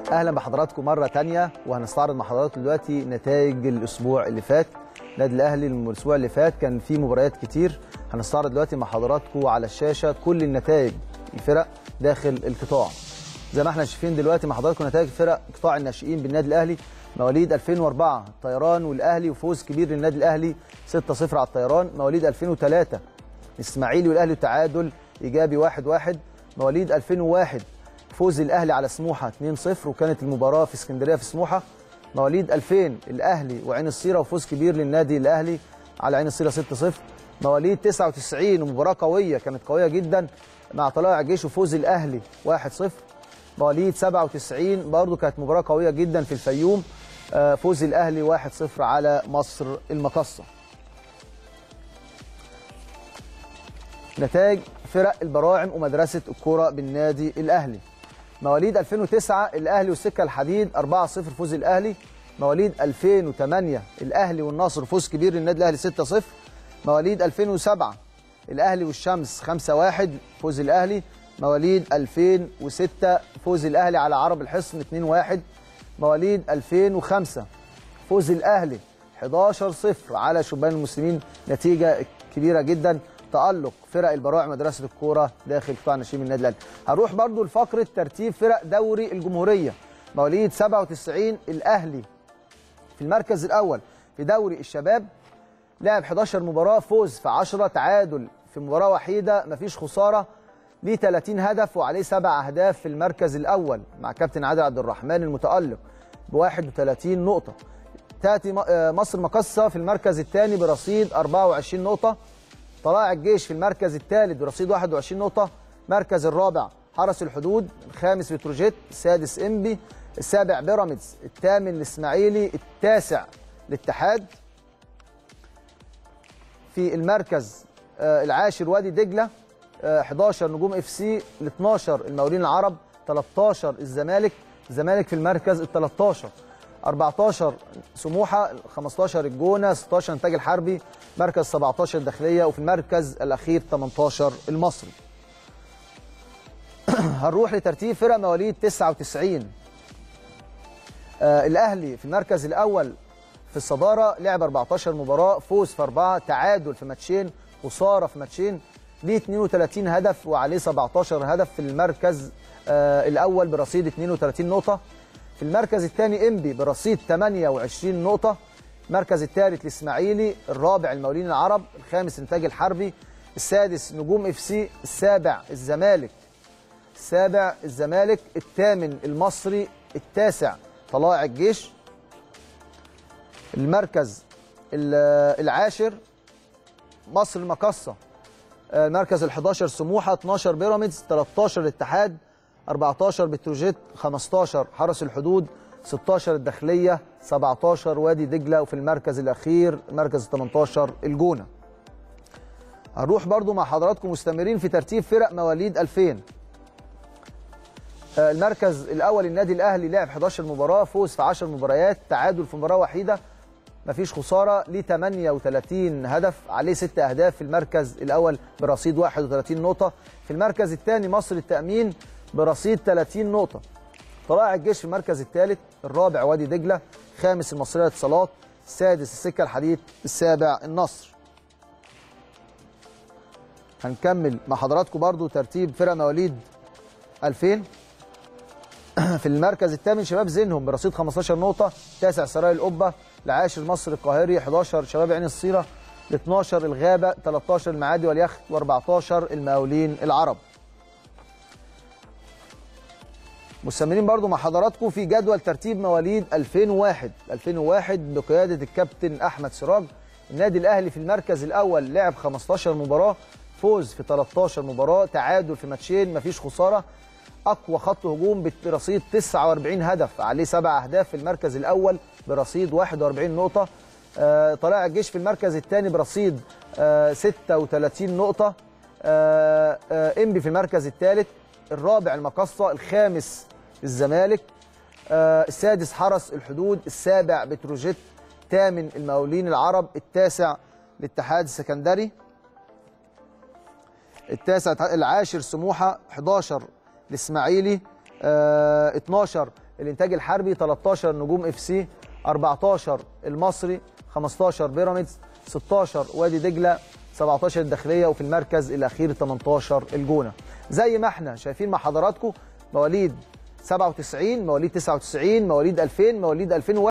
اهلا بحضراتكم مره تانية وهنستعرض مع حضراتكم دلوقتي نتائج الاسبوع اللي فات النادي الاهلي الاسبوع اللي فات كان فيه مباريات كتير هنستعرض دلوقتي مع حضراتكم على الشاشه كل النتائج الفرق داخل القطاع زي ما احنا شايفين دلوقتي مع حضراتكم نتائج فرق قطاع الناشئين بالنادي الاهلي مواليد 2004 الطيران والاهلي وفوز كبير للنادي الاهلي 6-0 على الطيران مواليد 2003 الاسماعيلي والاهلي تعادل ايجابي 1-1 مواليد 2001 فوز الاهلي على سموحه 2-0 وكانت المباراه في اسكندريه في سموحه مواليد 2000 الاهلي وعين السيره وفوز كبير للنادي الاهلي على عين السيره 6-0 مواليد 99 ومباراه قويه كانت قويه جدا مع طلائع الجيش وفوز الاهلي 1-0 مواليد 97 برضو كانت مباراه قويه جدا في الفيوم فوز الاهلي 1-0 على مصر المقصه نتائج فرق البراعم ومدرسه الكره بالنادي الاهلي مواليد 2009 الاهلي والسكه الحديد 4-0 فوز الاهلي مواليد 2008 الاهلي والنصر فوز كبير للنادي الاهلي 6-0 مواليد 2007 الاهلي والشمس 5-1 فوز الاهلي مواليد 2006 فوز الاهلي على عرب الحصن 2-1 مواليد 2005 فوز الاهلي 11-0 على شبان المسلمين نتيجه كبيره جدا تألق فرق البراعم مدرسة الكورة داخل قطاع الناشئين من النادي الأهلي. هنروح برضو لفقرة ترتيب فرق دوري الجمهورية. مواليد 97 الأهلي في المركز الأول في دوري الشباب لعب 11 مباراة فوز في 10 تعادل في مباراة وحيدة مفيش خسارة ليه 30 هدف وعليه سبع أهداف في المركز الأول مع كابتن عادل عبد الرحمن المتألق ب 31 نقطة. تأتي مصر مقصة في المركز الثاني برصيد 24 نقطة طلائع الجيش في المركز الثالث برصيد 21 نقطة المركز الرابع حرس الحدود الخامس بتروجيت السادس انبي السابع بيراميدز الثامن الاسماعيلي التاسع الاتحاد في المركز العاشر وادي دجلة 11 نجوم اف سي ال 12 المقاولين العرب 13 الزمالك الزمالك في المركز ال 13 14 سموحه 15 الجونه 16 انتاج الحربي مركز 17 الداخليه وفي المركز الاخير 18 المصري هنروح لترتيب فرق مواليد 99 آه الاهلي في المركز الاول في الصداره لعب 14 مباراه فوز في اربعه تعادل في ماتشين خساره في ماتشين ليه 32 هدف وعليه 17 هدف في المركز آه الاول برصيد 32 نقطه في المركز الثاني انبي برصيد 28 نقطة المركز الثالث الاسماعيلي الرابع المقاولين العرب الخامس انتاج الحربي السادس نجوم اف سي السابع الزمالك السابع الزمالك الثامن المصري التاسع طلائع الجيش المركز العاشر مصر المقصة المركز ال11 سموحة 12 بيراميدز 13 الاتحاد 14 بتروجيت 15 حرس الحدود 16 الداخليه 17 وادي دجله وفي المركز الاخير مركز 18 الجونه هنروح برضو مع حضراتكم مستمرين في ترتيب فرق مواليد 2000 المركز الاول النادي الاهلي لعب 11 مباراه فوز في 10 مباريات تعادل في مباراه وحيده مفيش خساره ليه 38 هدف عليه 6 اهداف في المركز الاول برصيد 31 نقطه في المركز الثاني مصر التامين برصيد 30 نقطة طلائع الجيش في المركز الثالث الرابع وادي دجلة خامس المصرية اتصالات السادس السكة الحديد السابع النصر هنكمل مع حضراتكم برضو ترتيب فرق مواليد 2000 في المركز الثامن شباب زينهم برصيد 15 نقطة تاسع سراي القبة العاشر مصر القاهري 11 شباب عين الصيرة ال 12 الغابة 13 المعادي واليخت و14 المقاولين العرب مستمرين برضو مع حضراتكم في جدول ترتيب مواليد 2001 2001 بقيادة الكابتن أحمد سراج النادي الأهلي في المركز الأول لعب 15 مباراة فوز في 13 مباراة تعادل في ماتشين مفيش خسارة أقوى خط هجوم برصيد 49 هدف عليه سبع أهداف في المركز الأول برصيد 41 نقطة آه طلائع الجيش في المركز الثاني برصيد آه 36 نقطة آه آه إنبي في المركز الثالث الرابع المقصة الخامس الزمالك آه السادس حرس الحدود السابع بتروجيت الثامن المقاولين العرب التاسع الاتحاد السكندري التاسع العاشر سموحه 11 الاسماعيلي آه 12 الانتاج الحربي 13 نجوم اف سي 14 المصري 15 بيراميدز 16 وادي دجله 17 الداخليه وفي المركز الاخير 18 الجونه زي ما احنا شايفين مع حضراتكم مواليد 97 مواليد 99 مواليد 2000 مواليد 2001